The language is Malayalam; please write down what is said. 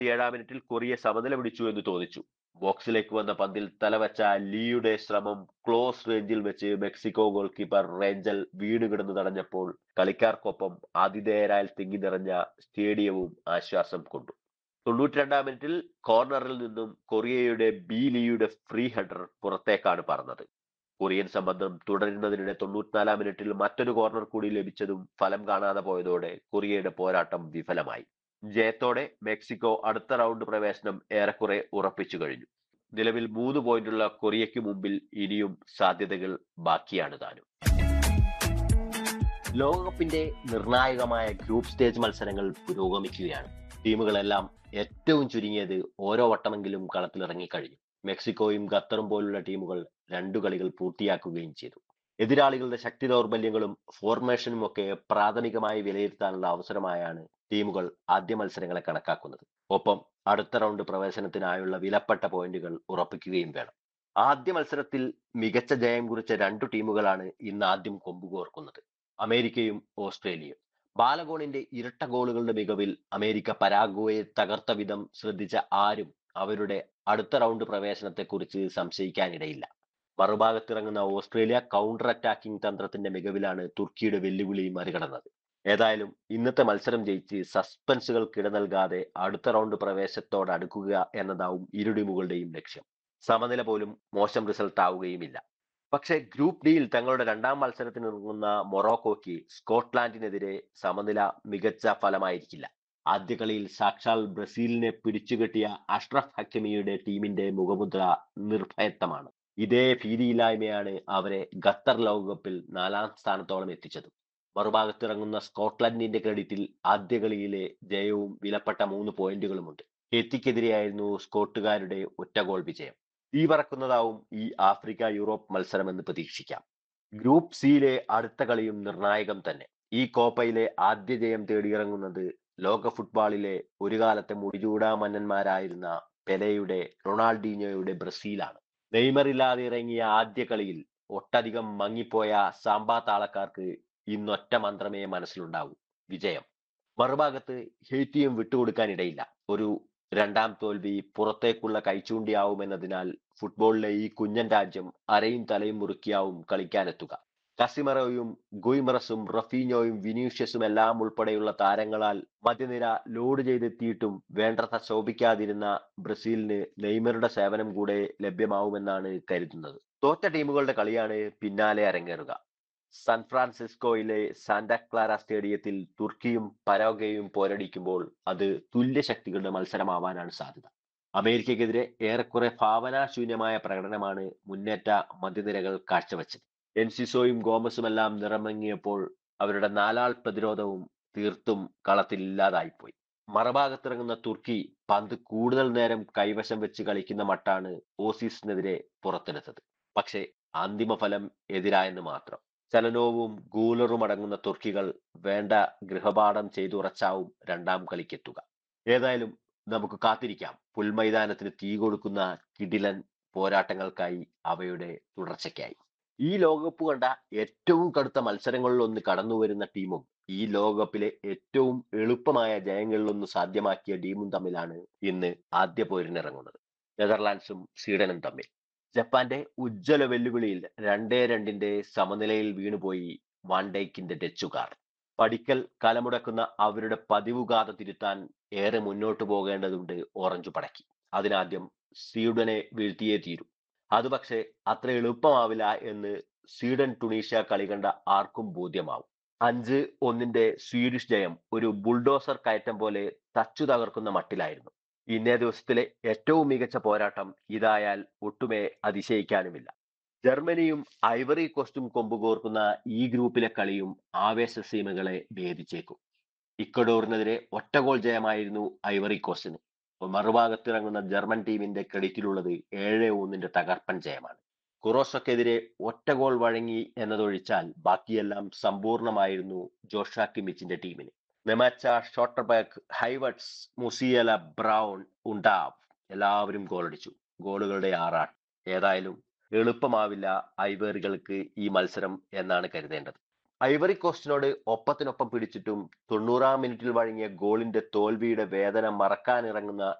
ഏഴാം മിനിറ്റിൽ കൊറിയ സമനില പിടിച്ചു എന്ന് തോന്നിച്ചു ബോക്സിലേക്ക് വന്ന പന്തിൽ തലവച്ച ലീയുടെ ശ്രമം ക്ലോസ് റേഞ്ചിൽ വെച്ച് മെക്സിക്കോ ഗോൾ കീപ്പർ റേഞ്ചൽ വീണ് കിടന്നു തടഞ്ഞപ്പോൾ കളിക്കാർക്കൊപ്പം ആതിഥേയരാൽ തിങ്ങി നിറഞ്ഞ സ്റ്റേഡിയവും ആശ്വാസം കൊണ്ടു തൊണ്ണൂറ്റിരണ്ടാം മിനിറ്റിൽ കോർണറിൽ നിന്നും കൊറിയയുടെ ബി ലീയുടെ ഫ്രീ ഹെഡർ പുറത്തേക്കാണ് പറന്നത് കൊറിയൻ സംബന്ധം തുടരുന്നതിനിടെ തൊണ്ണൂറ്റിനാലാം മിനിറ്റിൽ മറ്റൊരു കോർണർ കൂടി ലഭിച്ചതും ഫലം കാണാതെ പോയതോടെ കൊറിയയുടെ പോരാട്ടം വിഫലമായി ജയത്തോടെ മെക്സിക്കോ അടുത്ത റൗണ്ട് പ്രവേശനം ഏറെക്കുറെ ഉറപ്പിച്ചു കഴിഞ്ഞു നിലവിൽ മൂന്ന് പോയിന്റുള്ള കൊറിയയ്ക്ക് മുമ്പിൽ ഇനിയും സാധ്യതകൾ ബാക്കിയാണ് താനും ലോകകപ്പിന്റെ നിർണായകമായ ഗ്രൂപ്പ് സ്റ്റേജ് മത്സരങ്ങൾ പുരോഗമിക്കുകയാണ് ടീമുകളെല്ലാം ഏറ്റവും ചുരുങ്ങിയത് ഓരോ വട്ടമെങ്കിലും കളത്തിലിറങ്ങിക്കഴിഞ്ഞു മെക്സിക്കോയും ഖത്തറും പോലുള്ള ടീമുകൾ രണ്ടു കളികൾ പൂർത്തിയാക്കുകയും ചെയ്തു എതിരാളികളുടെ ശക്തി ദൗർബല്യങ്ങളും ഫോർമേഷനും ഒക്കെ പ്രാഥമികമായി വിലയിരുത്താനുള്ള അവസരമായാണ് ടീമുകൾ ആദ്യ മത്സരങ്ങളെ കണക്കാക്കുന്നത് ഒപ്പം അടുത്ത റൗണ്ട് പ്രവേശനത്തിനായുള്ള വിലപ്പെട്ട പോയിന്റുകൾ ഉറപ്പിക്കുകയും വേണം ആദ്യ മത്സരത്തിൽ മികച്ച ജയം കുറിച്ച രണ്ടു ടീമുകളാണ് ഇന്ന് ആദ്യം കൊമ്പുകോർക്കുന്നത് അമേരിക്കയും ഓസ്ട്രേലിയയും ബാലഗോണിന്റെ ഇരട്ട ഗോളുകളുടെ മികവിൽ അമേരിക്ക പരാഗ്വയെ തകർത്ത വിധം ശ്രദ്ധിച്ച ആരും അവരുടെ അടുത്ത റൗണ്ട് പ്രവേശനത്തെക്കുറിച്ച് സംശയിക്കാനിടയില്ല മറുഭാഗത്തിറങ്ങുന്ന ഓസ്ട്രേലിയ കൗണ്ടർ അറ്റാക്കിംഗ് തന്ത്രത്തിന്റെ മികവിലാണ് തുർക്കിയുടെ വെല്ലുവിളി മറികടന്നത് ഏതായാലും ഇന്നത്തെ മത്സരം ജയിച്ച് സസ്പെൻസുകൾക്ക് ഇട നൽകാതെ അടുത്ത റൗണ്ട് പ്രവേശത്തോട് അടുക്കുക എന്നതാവും ഇരു ടീമുകളുടെയും ലക്ഷ്യം സമനില പോലും മോശം റിസൾട്ട് ആവുകയുമില്ല പക്ഷേ ഗ്രൂപ്പ് ഡിയിൽ തങ്ങളുടെ രണ്ടാം മത്സരത്തിന് ഇറങ്ങുന്ന മൊറോക്കോയ്ക്ക് സ്കോട്ട്ലാൻഡിനെതിരെ സമനില മികച്ച ഫലമായിരിക്കില്ല ആദ്യ കളിയിൽ സാക്ഷാൽ ബ്രസീലിനെ പിടിച്ചുകെട്ടിയ അഷ്റഫ് ഹക്കിമിയുടെ ടീമിന്റെ മുഖമുദ്ര നിർഭയത്വമാണ് ഇതേ ഭീതിയില്ലായ്മയാണ് അവരെ ഖത്തർ ലോകകപ്പിൽ നാലാം സ്ഥാനത്തോളം എത്തിച്ചത് മറുഭാഗത്തിറങ്ങുന്ന സ്കോട്ട്ലൻഡിന്റെ ക്രെഡിറ്റിൽ ആദ്യ കളിയിലെ ജയവും വിലപ്പെട്ട മൂന്ന് പോയിന്റുകളുമുണ്ട് എത്തിക്കെതിരെയായിരുന്നു സ്കോട്ടുകാരുടെ ഒറ്റ ഗോൾ വിജയം ഈ പറക്കുന്നതാവും ഈ ആഫ്രിക്ക യൂറോപ്പ് മത്സരമെന്ന് പ്രതീക്ഷിക്കാം ഗ്രൂപ്പ് സിയിലെ അടുത്ത കളിയും നിർണായകം തന്നെ ഈ കോപ്പയിലെ ആദ്യ ജയം തേടിയിറങ്ങുന്നത് ലോക ഫുട്ബോളിലെ ഒരു കാലത്തെ മുടിചൂടാ മന്നന്മാരായിരുന്ന പെലെയുടെ റൊണാൾഡീഞ്ഞോയുടെ ബ്രസീലാണ് നെയ്മർ ഇല്ലാതെ ഇറങ്ങിയ ആദ്യ കളിയിൽ ഒട്ടധികം മങ്ങിപ്പോയ സാമ്പാ താളക്കാർക്ക് ഇന്നൊറ്റ മന്ത്രമേ മനസ്സിലുണ്ടാവൂ വിജയം മറുഭാഗത്ത് ഹെയ്റ്റിയും വിട്ടുകൊടുക്കാനിടയില്ല ഒരു രണ്ടാം തോൽവി പുറത്തേക്കുള്ള കൈച്ചൂണ്ടിയാവുമെന്നതിനാൽ ഫുട്ബോളിലെ ഈ കുഞ്ഞൻ രാജ്യം അരയും തലയും മുറുക്കിയാവും കളിക്കാനെത്തുക കസിമറോയും ഗുയ്മറസും റഫീനോയും വിനീഷ്യസും എല്ലാം ഉൾപ്പെടെയുള്ള താരങ്ങളാൽ മധ്യനിര ലോഡ് ചെയ്തെത്തിയിട്ടും വേണ്ടത്ര ശോഭിക്കാതിരുന്ന ബ്രസീലിന് നെയ്മറുടെ സേവനം കൂടെ ലഭ്യമാവുമെന്നാണ് കരുതുന്നത് തോറ്റ ടീമുകളുടെ കളിയാണ് പിന്നാലെ അരങ്ങേറുക സാൻ ഫ്രാൻസിസ്കോയിലെ സാന്റാ ക്ലാര സ്റ്റേഡിയത്തിൽ തുർക്കിയും പരോഗയും പോരടിക്കുമ്പോൾ അത് തുല്യ ശക്തികളുടെ മത്സരമാവാനാണ് സാധ്യത അമേരിക്കയ്ക്കെതിരെ ഏറെക്കുറെ ഭാവനാശൂന്യമായ പ്രകടനമാണ് മുന്നേറ്റ മധ്യനിരകൾ കാഴ്ചവെച്ചത് എൻസിസോയും ഗോമസുമെല്ലാം നിറമങ്ങിയപ്പോൾ അവരുടെ നാലാൾ പ്രതിരോധവും തീർത്തും കളത്തിൽ ഇല്ലാതായിപ്പോയി മറുഭാഗത്തിറങ്ങുന്ന തുർക്കി പന്ത് കൂടുതൽ നേരം കൈവശം വെച്ച് കളിക്കുന്ന മട്ടാണ് ഓസീസിനെതിരെ പുറത്തെടുത്തത് പക്ഷേ അന്തിമ ഫലം എതിരായെന്ന് മാത്രം ചലനവും ഗൂലറും അടങ്ങുന്ന തുർക്കികൾ വേണ്ട ഗൃഹപാഠം ചെയ്തുറച്ചാവും രണ്ടാം കളിക്കെത്തുക ഏതായാലും നമുക്ക് കാത്തിരിക്കാം പുൽമൈതാനത്തിന് തീ കൊടുക്കുന്ന കിടിലൻ പോരാട്ടങ്ങൾക്കായി അവയുടെ തുടർച്ചയ്ക്കായി ഈ ലോകകപ്പ് കണ്ട ഏറ്റവും കടുത്ത മത്സരങ്ങളിലൊന്ന് കടന്നു വരുന്ന ടീമും ഈ ലോകകപ്പിലെ ഏറ്റവും എളുപ്പമായ ജയങ്ങളിലൊന്ന് സാധ്യമാക്കിയ ടീമും തമ്മിലാണ് ഇന്ന് ആദ്യ പോരിനിറങ്ങുന്നത് നെതർലാൻഡ്സും സ്വീഡനും തമ്മിൽ ജപ്പാന്റെ ഉജ്ജ്വല വെല്ലുവിളിയിൽ രണ്ടേ രണ്ടിന്റെ സമനിലയിൽ വീണുപോയി വാൻഡൈക്കിന്റെ ഡച്ചുകാർ പടിക്കൽ കലമുടക്കുന്ന അവരുടെ പതിവുകാത തിരുത്താൻ ഏറെ മുന്നോട്ട് പോകേണ്ടതുണ്ട് ഓറഞ്ച് പടക്കി അതിനാദ്യം സ്വീഡനെ വീഴ്ത്തിയേ തീരൂ അത് പക്ഷേ അത്ര എളുപ്പമാവില്ല എന്ന് സ്വീഡൻ ടുണീഷ്യ കളി കണ്ട ആർക്കും ബോധ്യമാവും അഞ്ച് ഒന്നിന്റെ സ്വീഡിഷ് ജയം ഒരു ബുൾഡോസർ കയറ്റം പോലെ തച്ചു തകർക്കുന്ന മട്ടിലായിരുന്നു ഇന്നേ ദിവസത്തിലെ ഏറ്റവും മികച്ച പോരാട്ടം ഇതായാൽ ഒട്ടുമേ അതിശയിക്കാനുമില്ല ജർമ്മനിയും ഐവറി കോസ്റ്റും കൊമ്പുകോർക്കുന്ന ഈ ഗ്രൂപ്പിലെ കളിയും ആവേശ സീമകളെ ഭേദിച്ചേക്കും ഇക്കഡോറിനെതിരെ ഒറ്റ ഗോൾ ജയമായിരുന്നു ഐവറി കോസ്റ്റിന് മറുഭാഗത്തിറങ്ങുന്ന ജർമ്മൻ ടീമിന്റെ ക്രെഡിറ്റിലുള്ളത് ഏഴ് ഒന്നിന്റെ തകർപ്പൻ ജയമാണ് കുറോസക്കെതിരെ ഒറ്റ ഗോൾ വഴങ്ങി എന്നതൊഴിച്ചാൽ ബാക്കിയെല്ലാം സമ്പൂർണമായിരുന്നു ജോഷാ കിമിച്ചിന്റെ ടീമിന് നെമാച്ച ഷോട്ടർബാക്ക് ഹൈവട്സ് മുസിയല ബ്രൗൺ ഉണ്ടാവ് എല്ലാവരും ഗോളടിച്ചു ഗോളുകളുടെ ആറാട്ട് ഏതായാലും എളുപ്പമാവില്ല ഐവേറികൾക്ക് ഈ മത്സരം എന്നാണ് കരുതേണ്ടത് ഐവറി കോസ്റ്റിനോട് ഒപ്പത്തിനൊപ്പം പിടിച്ചിട്ടും തൊണ്ണൂറാം മിനിറ്റിൽ വഴങ്ങിയ ഗോളിന്റെ തോൽവിയുടെ വേദന മറക്കാനിറങ്ങുന്ന